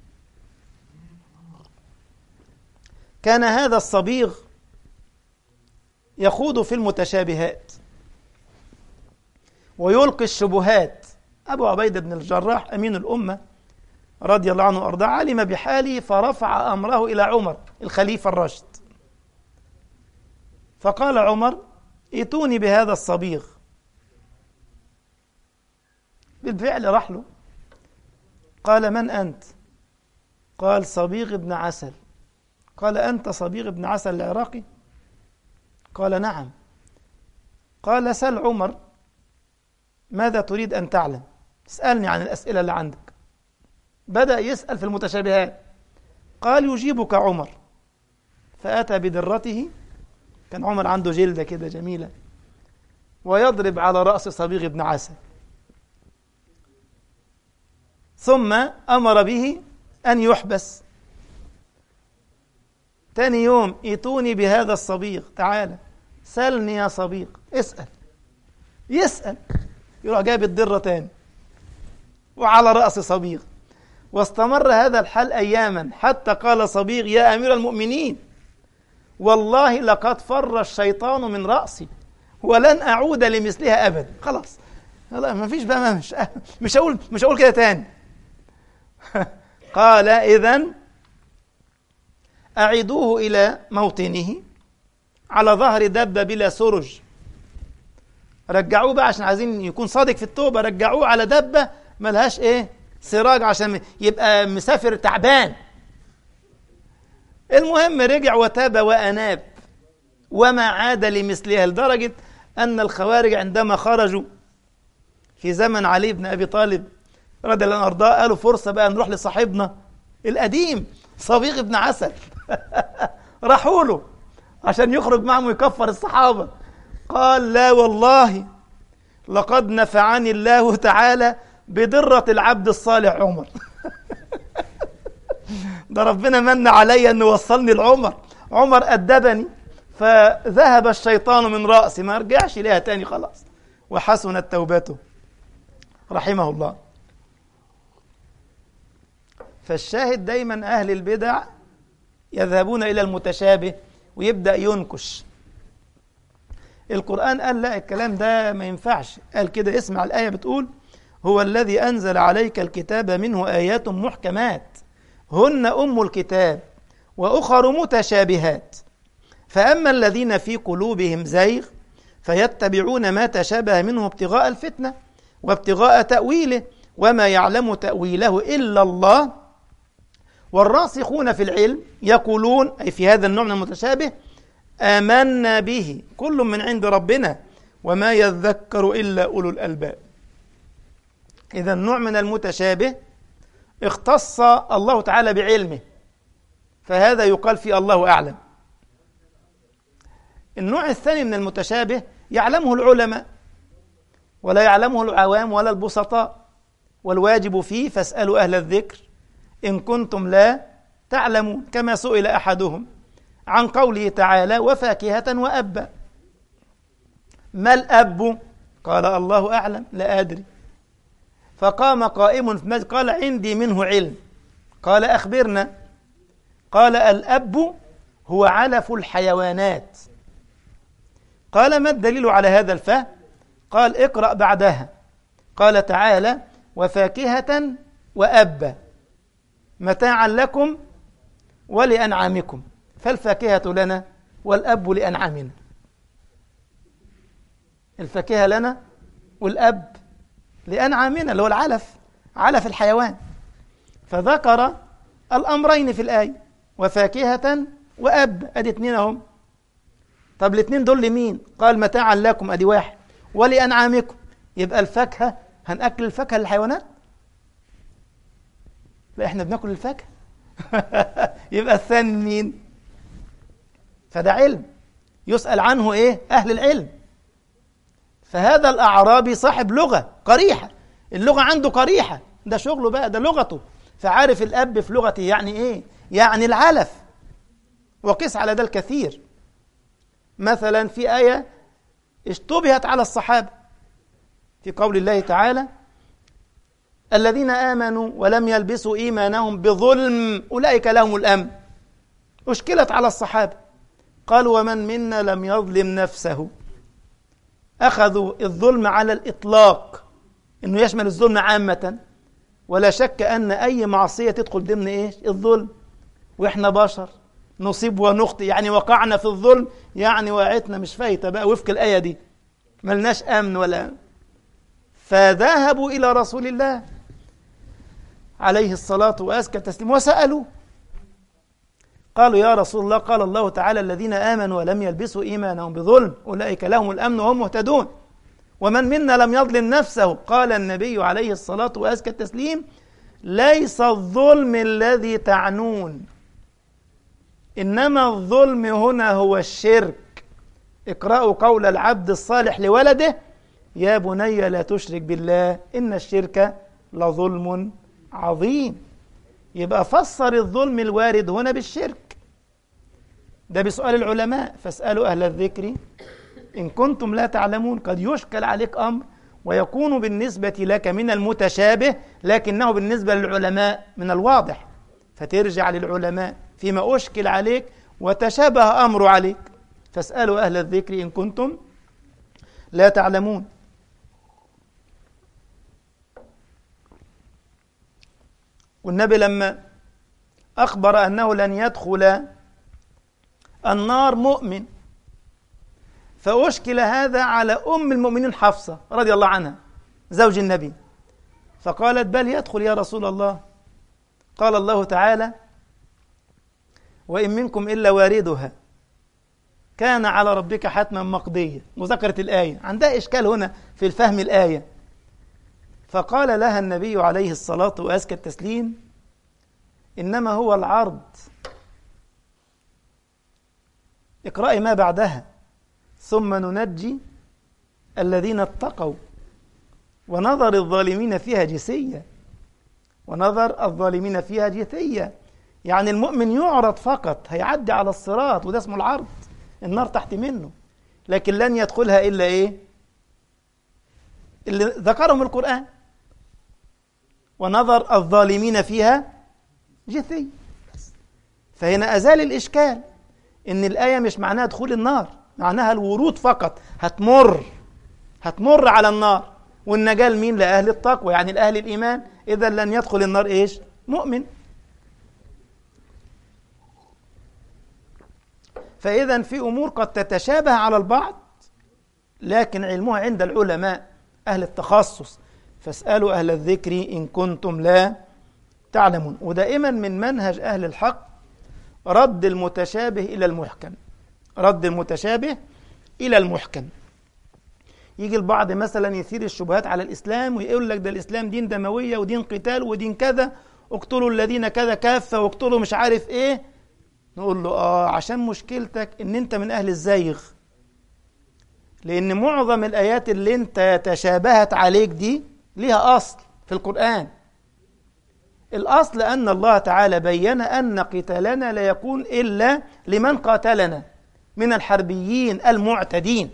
كان هذا الصبيغ يخوض في المتشابهات ويلقي الشبهات أبو عبيدة بن الجراح أمين الأمة رضي الله عنه وأرضاه علم بحاله فرفع أمره إلى عمر الخليفة الراشد فقال عمر ائتوني بهذا الصبيغ بالفعل راح له قال من أنت قال صبيغ بن عسل قال أنت صبيغ بن عسل العراقي قال نعم قال سل عمر ماذا تريد أن تعلم اسألني عن الأسئلة اللي عندك بدأ يسأل في المتشابهات قال يجيبك عمر فأتى بدرته كان عمر عنده جلدة كده جميلة ويضرب على رأس صبيغ بن عسل ثم أمر به أن يحبس تاني يوم ائتوني بهذا الصبيغ تعالى سلني يا صبيغ اسأل يسأل يروح جايب الدرة تاني وعلى رأس صبيغ واستمر هذا الحال أياما حتى قال صبيغ يا أمير المؤمنين والله لقد فر الشيطان من رأسي ولن أعود لمثلها أبدا خلاص لا ما فيش بقى مش مش هقول مش هقول كده تاني قال إذا أعيدوه إلى موطنه على ظهر دبة بلا سرج رجعوه بقى عشان عايزين يكون صادق في التوبة رجعوه على دبة ملهاش ايه سراج عشان يبقى مسافر تعبان المهم رجع وتاب وأناب وما عاد لمثلها لدرجة أن الخوارج عندما خرجوا في زمن علي بن أبي طالب رضي الله عنه أرضاه قالوا فرصة بقى نروح لصاحبنا القديم صبيغ بن عسل راحوا له عشان يخرج معهم ويكفر الصحابة قال لا والله لقد نفعني الله تعالى بدرة العبد الصالح عمر ده ربنا من علي أنه وصلني لعمر عمر أدبني فذهب الشيطان من رأسي ما رجعش ليها تاني خلاص وحسنت توبته رحمه الله فالشاهد دايما أهل البدع يذهبون إلى المتشابه ويبدأ ينكش القرآن قال لا الكلام ده ما ينفعش قال كده اسمع الآية بتقول هو الذي أنزل عليك الكتاب منه آيات محكمات هن أم الكتاب وأخر متشابهات فأما الذين في قلوبهم زيغ فيتبعون ما تشابه منه ابتغاء الفتنة وابتغاء تأويله وما يعلم تأويله إلا الله والراسخون في العلم يقولون أي في هذا النوع من المتشابه آمنا به كل من عند ربنا وما يذكر إلا أولو الألباب إذا النوع من المتشابه اختص الله تعالى بعلمه فهذا يقال في الله أعلم النوع الثاني من المتشابه يعلمه العلماء ولا يعلمه العوام ولا البسطاء والواجب فيه فاسألوا أهل الذكر إن كنتم لا تعلمون كما سئل أحدهم عن قوله تعالى وفاكهة وأبا ما الأب قال الله أعلم لا أدري فقام قائم في المسجد قال عندي منه علم قال أخبرنا قال الأب هو علف الحيوانات قال ما الدليل على هذا الفهم قال اقرأ بعدها قال تعالى وفاكهة وأبا متاعا لكم ولأنعامكم فالفاكهة لنا والأب لأنعامنا الفاكهة لنا والأب لأنعامنا اللي هو العلف علف الحيوان فذكر الأمرين في الآية وفاكهة وأب أدي اتنين أهم طب الاتنين دول لمين قال متاعا لكم أدي واحد ولأنعامكم يبقى الفاكهة هنأكل الفاكهة للحيوانات لا احنا بناكل الفاكهة يبقى الثاني مين فده علم يسأل عنه ايه اهل العلم فهذا الاعرابي صاحب لغة قريحة اللغة عنده قريحة ده شغله بقى ده لغته فعارف الاب في لغته يعني ايه يعني العلف وقس على ده الكثير مثلا في آية اشتبهت على الصحابة في قول الله تعالى الذين آمنوا ولم يلبسوا إيمانهم بظلم أولئك لهم الأمن أشكلت على الصحابة قال ومن منا لم يظلم نفسه أخذوا الظلم على الإطلاق إنه يشمل الظلم عامة ولا شك أن أي معصية تدخل ضمن إيش الظلم وإحنا بشر نصيب ونخطئ يعني وقعنا في الظلم يعني وقعتنا مش فايتة بقى وفق الآية دي ملناش أمن ولا فذهبوا إلى رسول الله عليه الصلاة وأزكى التسليم وسألوا قالوا يا رسول الله قال الله تعالى الذين آمنوا ولم يلبسوا إيمانهم بظلم أولئك لهم الأمن وهم مهتدون ومن منا لم يظلم نفسه قال النبي عليه الصلاة وأزكى التسليم ليس الظلم الذي تعنون إنما الظلم هنا هو الشرك اقرأوا قول العبد الصالح لولده يا بني لا تشرك بالله إن الشرك لظلم عظيم يبقى فسر الظلم الوارد هنا بالشرك ده بسؤال العلماء فاسألوا أهل الذكر إن كنتم لا تعلمون قد يشكل عليك أمر ويكون بالنسبة لك من المتشابه لكنه بالنسبة للعلماء من الواضح فترجع للعلماء فيما أشكل عليك وتشابه أمر عليك فاسألوا أهل الذكر إن كنتم لا تعلمون والنبي لما أخبر أنه لن يدخل النار مؤمن فأشكل هذا على أم المؤمنين حفصة رضي الله عنها زوج النبي فقالت بل يدخل يا رسول الله قال الله تعالى وإن منكم إلا واردها كان على ربك حتما مقضيا وذكرت الآية عندها إشكال هنا في الفهم الآية فقال لها النبي عليه الصلاة وأزكى التسليم إنما هو العرض اقرأي ما بعدها ثم ننجي الذين اتقوا ونظر الظالمين فيها جثية ونظر الظالمين فيها جثية يعني المؤمن يعرض فقط هيعدي على الصراط وده اسمه العرض النار تحت منه لكن لن يدخلها إلا إيه اللي ذكرهم القرآن ونظر الظالمين فيها جثية فهنا أزال الإشكال إن الآية مش معناها دخول النار معناها الورود فقط هتمر هتمر على النار والنجاة لمين لأهل التقوى يعني لأهل الإيمان إذا لن يدخل النار إيش مؤمن فإذا في أمور قد تتشابه على البعض لكن علمها عند العلماء أهل التخصص فاسألوا أهل الذكر إن كنتم لا تعلمون ودائما من منهج أهل الحق رد المتشابه إلى المحكم رد المتشابه إلى المحكم يجي البعض مثلا يثير الشبهات على الإسلام ويقول لك ده الإسلام دين دموية ودين قتال ودين كذا اقتلوا الذين كذا كافة واقتلوا مش عارف ايه نقول له اه عشان مشكلتك ان انت من اهل الزيغ لان معظم الايات اللي انت تشابهت عليك دي ليها اصل في القرآن الاصل ان الله تعالى بين ان قتالنا لا يكون الا لمن قاتلنا من الحربيين المعتدين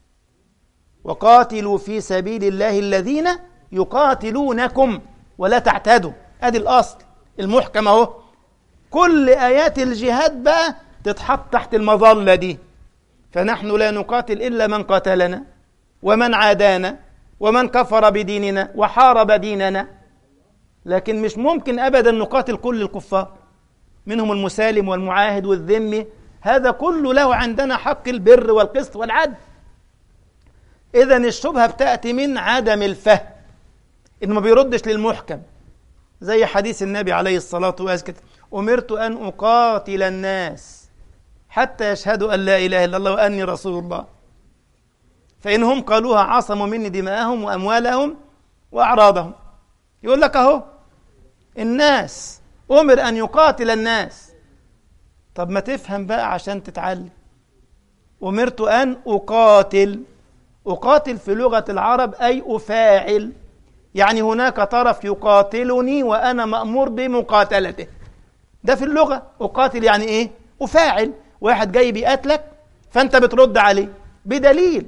وقاتلوا في سبيل الله الذين يقاتلونكم ولا تعتدوا ادي الاصل المحكم اهو كل ايات الجهاد بقى تتحط تحت المظله دي فنحن لا نقاتل الا من قاتلنا ومن عادانا ومن كفر بديننا وحارب ديننا لكن مش ممكن ابدا نقاتل كل الكفار منهم المسالم والمعاهد والذمي هذا كله له عندنا حق البر والقسط والعدل اذا الشبهه بتاتي من عدم الفهم انه ما بيردش للمحكم زي حديث النبي عليه الصلاه والسلام امرت ان اقاتل الناس حتى يشهدوا ان لا اله الا الله واني رسول الله فانهم قالوها عصموا مني دماءهم واموالهم واعراضهم يقول لك اهو الناس امر ان يقاتل الناس طب ما تفهم بقى عشان تتعلم امرت ان اقاتل اقاتل في لغه العرب اي افاعل يعني هناك طرف يقاتلني وانا مامور بمقاتلته ده في اللغه اقاتل يعني ايه افاعل واحد جاي بيقاتلك فانت بترد عليه بدليل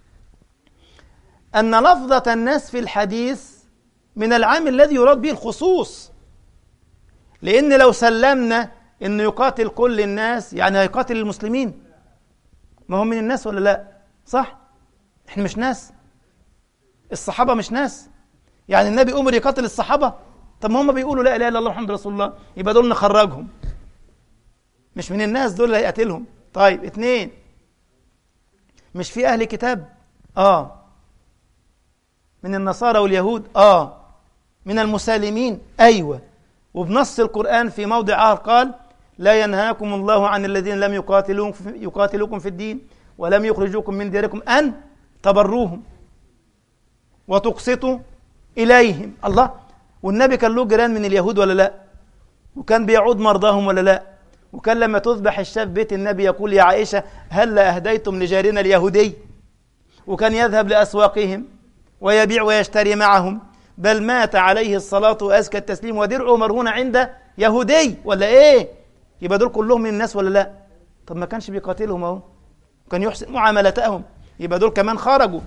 ان لفظه الناس في الحديث من العام الذي يراد به الخصوص لان لو سلمنا انه يقاتل كل الناس يعني هيقاتل المسلمين ما هم من الناس ولا لا صح احنا مش ناس الصحابه مش ناس يعني النبي امر يقاتل الصحابه طب ما هم بيقولوا لا اله الا الله محمد رسول الله يبقى دول نخرجهم مش من الناس دول اللي هيقاتلهم طيب اتنين مش في اهل كتاب اه من النصارى واليهود اه من المسالمين ايوه وبنص القران في موضع اخر قال لا ينهاكم الله عن الذين لم يقاتلوكم يقاتلوكم في الدين ولم يخرجوكم من دياركم ان تبروهم وتقسطوا اليهم الله والنبي كان له جيران من اليهود ولا لا وكان بيعود مرضاهم ولا لا وكان لما تذبح الشاة في بيت النبي يقول يا عائشة هل أهديتم لجارنا اليهودي وكان يذهب لأسواقهم ويبيع ويشتري معهم بل مات عليه الصلاة وأزكى التسليم ودرعه مرهون عند يهودي ولا إيه يبقى دول كلهم من الناس ولا لا طب ما كانش بيقاتلهم اهو كان يحسن معاملتهم يبقى دول كمان خرجوا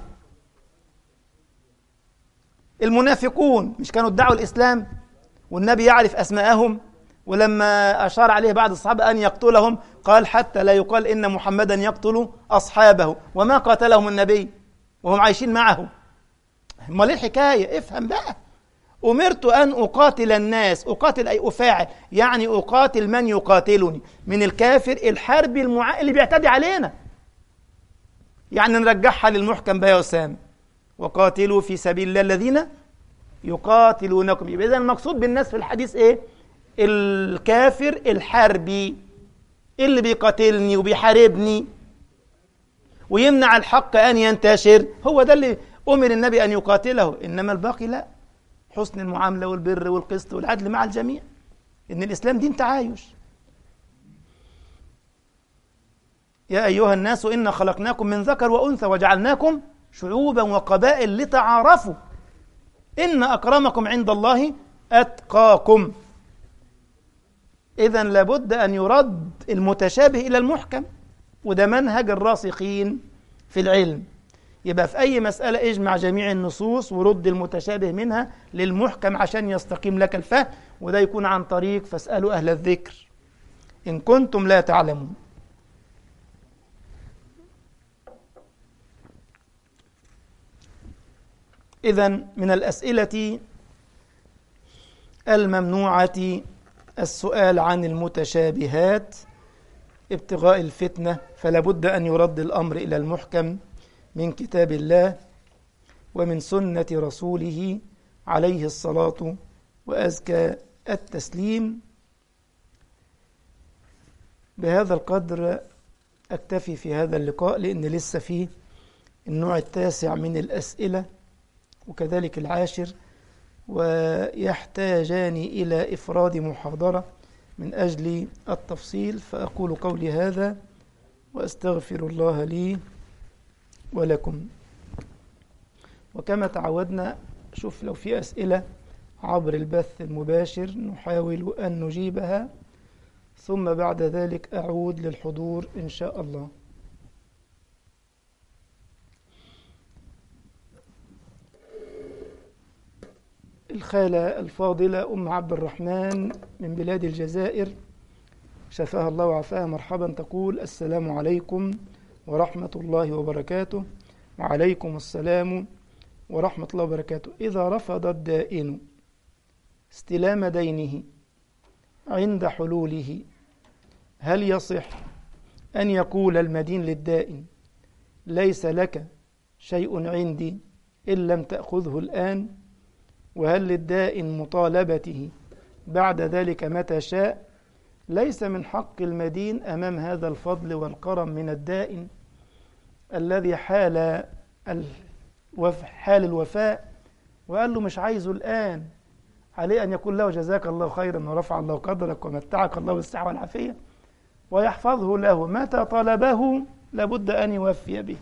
المنافقون مش كانوا ادعوا الإسلام والنبي يعرف أسماءهم ولما أشار عليه بعض الصحابة أن يقتلهم قال حتى لا يقال إن محمدا يقتل أصحابه وما قاتلهم النبي وهم عايشين معه امال ايه الحكايه افهم بقى أمرت أن أقاتل الناس أقاتل أي أفاعل يعني أقاتل من يقاتلني من الكافر الحربي المع... اللي بيعتدي علينا يعني نرجعها للمحكم بقى يا أسامة وقاتلوا في سبيل الله الذين يقاتلونكم يبقى إذا المقصود بالناس في الحديث إيه الكافر الحربي اللي بيقاتلني وبيحاربني ويمنع الحق أن ينتشر هو ده اللي أمر النبي أن يقاتله إنما الباقي لا حسن المعاملة والبر والقسط والعدل مع الجميع إن الإسلام دين تعايش يا أيها الناس إنا خلقناكم من ذكر وأنثى وجعلناكم شعوبا وقبائل لتعارفوا إن أكرمكم عند الله أتقاكم إذا لابد أن يرد المتشابه إلى المحكم وده منهج الراسخين في العلم يبقى في أي مسألة اجمع جميع النصوص ورد المتشابه منها للمحكم عشان يستقيم لك الفهم وده يكون عن طريق فاسألوا أهل الذكر إن كنتم لا تعلمون إذا من الأسئلة الممنوعة السؤال عن المتشابهات ابتغاء الفتنة فلا بد أن يرد الأمر إلى المحكم من كتاب الله ومن سنة رسوله عليه الصلاة وأزكى التسليم بهذا القدر أكتفي في هذا اللقاء لأن لسه فيه النوع التاسع من الأسئلة وكذلك العاشر ويحتاجان إلى إفراد محاضرة من أجل التفصيل فأقول قولي هذا وأستغفر الله لي ولكم وكما تعودنا شوف لو في أسئلة عبر البث المباشر نحاول أن نجيبها ثم بعد ذلك أعود للحضور إن شاء الله الخالة الفاضلة أم عبد الرحمن من بلاد الجزائر شفاها الله وعافاها مرحبا تقول السلام عليكم ورحمة الله وبركاته وعليكم السلام ورحمة الله وبركاته إذا رفض الدائن استلام دينه عند حلوله هل يصح أن يقول المدين للدائن ليس لك شيء عندي إن لم تأخذه الآن وهل للدائن مطالبته بعد ذلك متى شاء ليس من حق المدين أمام هذا الفضل والكرم من الدائن الذي حال حال الوفاء وقال له مش عايزه الآن عليه أن يقول له جزاك الله خيرا ورفع الله قدرك ومتعك الله بالصحة والعافية ويحفظه له متى طلبه لابد أن يوفي به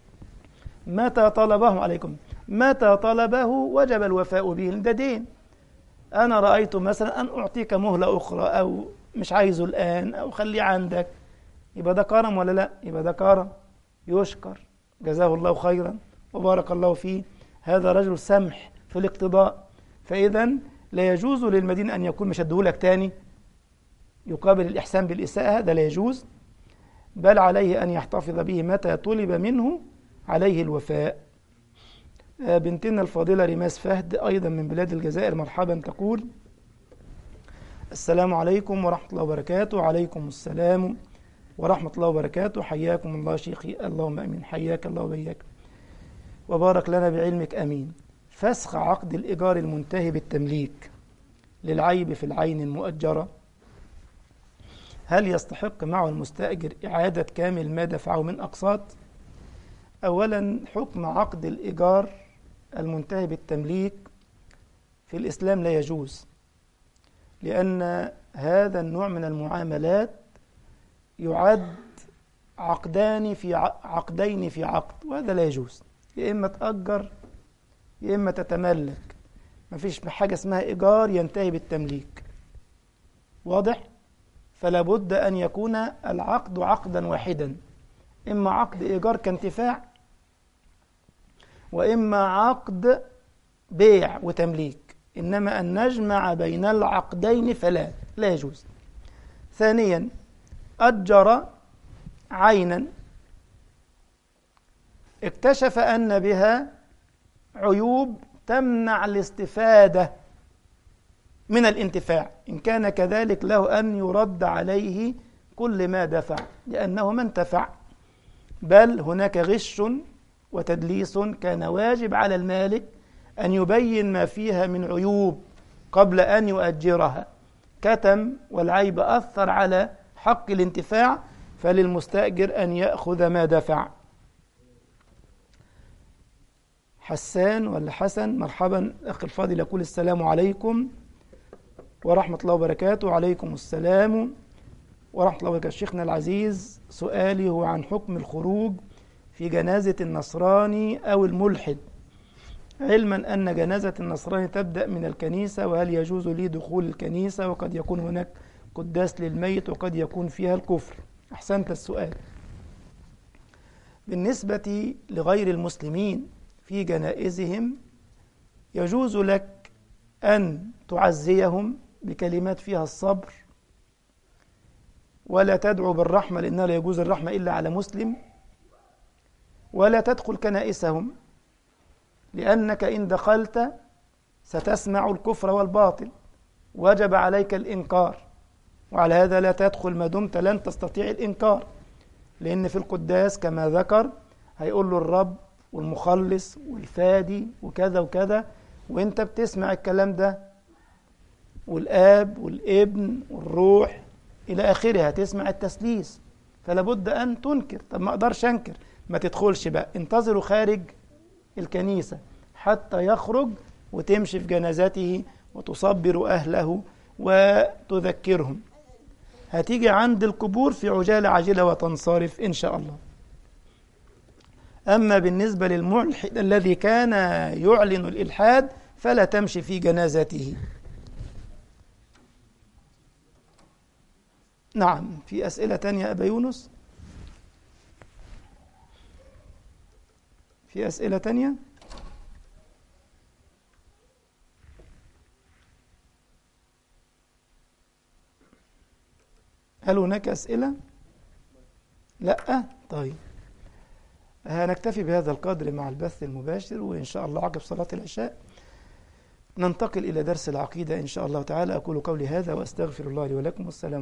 متى طلبه عليكم متى طلبه وجب الوفاء به ده دين أنا رأيت مثلا أن أعطيك مهلة أخرى أو مش عايزه الآن أو خليه عندك يبقى ده كرم ولا لا يبقى ده كرم يشكر جزاه الله خيرا وبارك الله فيه هذا رجل سمح في الاقتضاء فإذا لا يجوز للمدين أن يكون مش هديهولك تاني يقابل الإحسان بالإساءة هذا لا يجوز بل عليه أن يحتفظ به متى طلب منه عليه الوفاء بنتنا الفاضلة رماس فهد أيضا من بلاد الجزائر مرحبا تقول السلام عليكم ورحمة الله وبركاته وعليكم السلام ورحمة الله وبركاته حياكم الله شيخي اللهم أمين حياك الله وبياك وبارك لنا بعلمك أمين فسخ عقد الإيجار المنتهي بالتمليك للعيب في العين المؤجرة هل يستحق معه المستأجر إعادة كامل ما دفعه من أقساط؟ أولا حكم عقد الإيجار المنتهي بالتمليك في الإسلام لا يجوز لأن هذا النوع من المعاملات يعد عقدان في عقدين في عقد وهذا لا يجوز يا إما تأجر يا إما تتملك ما فيش حاجة اسمها إيجار ينتهي بالتمليك واضح؟ فلا بد أن يكون العقد عقدا واحدا إما عقد إيجار كانتفاع وإما عقد بيع وتمليك إنما أن نجمع بين العقدين فلا لا يجوز ثانيا أجر عينا اكتشف أن بها عيوب تمنع الاستفادة من الانتفاع إن كان كذلك له أن يرد عليه كل ما دفع لأنه ما انتفع بل هناك غش وتدليس كان واجب على المالك أن يبين ما فيها من عيوب قبل أن يؤجرها كتم والعيب أثر على حق الانتفاع فللمستأجر أن يأخذ ما دفع حسان ولا حسن مرحبا أخي الفاضل يقول السلام عليكم ورحمة الله وبركاته وعليكم السلام ورحمة الله وبركاته شيخنا العزيز سؤالي هو عن حكم الخروج في جنازة النصراني أو الملحد علما أن جنازة النصراني تبدأ من الكنيسة وهل يجوز لي دخول الكنيسة وقد يكون هناك قداس للميت وقد يكون فيها الكفر أحسنت السؤال بالنسبة لغير المسلمين في جنائزهم يجوز لك أن تعزيهم بكلمات فيها الصبر ولا تدعو بالرحمة لأنها لا يجوز الرحمة إلا على مسلم ولا تدخل كنائسهم لأنك إن دخلت ستسمع الكفر والباطل وجب عليك الإنكار وعلى هذا لا تدخل ما دمت لن تستطيع الإنكار لأن في القداس كما ذكر هيقول له الرب والمخلص والفادي وكذا وكذا وانت بتسمع الكلام ده والآب والابن والروح إلى آخره هتسمع التسليس فلا بد أن تنكر طب ما أقدرش أنكر ما تدخلش بقى انتظروا خارج الكنيسة حتى يخرج وتمشي في جنازته وتصبر أهله وتذكرهم هتيجي عند القبور في عجالة عاجلة وتنصرف إن شاء الله أما بالنسبة للملحد الذي كان يعلن الإلحاد فلا تمشي في جنازته نعم في أسئلة تانية أبا يونس في أسئلة تانية هل هناك أسئلة لا طيب هنكتفي بهذا القدر مع البث المباشر وإن شاء الله عقب صلاة العشاء ننتقل إلى درس العقيدة إن شاء الله تعالى أقول قولي هذا وأستغفر الله لي ولكم والسلام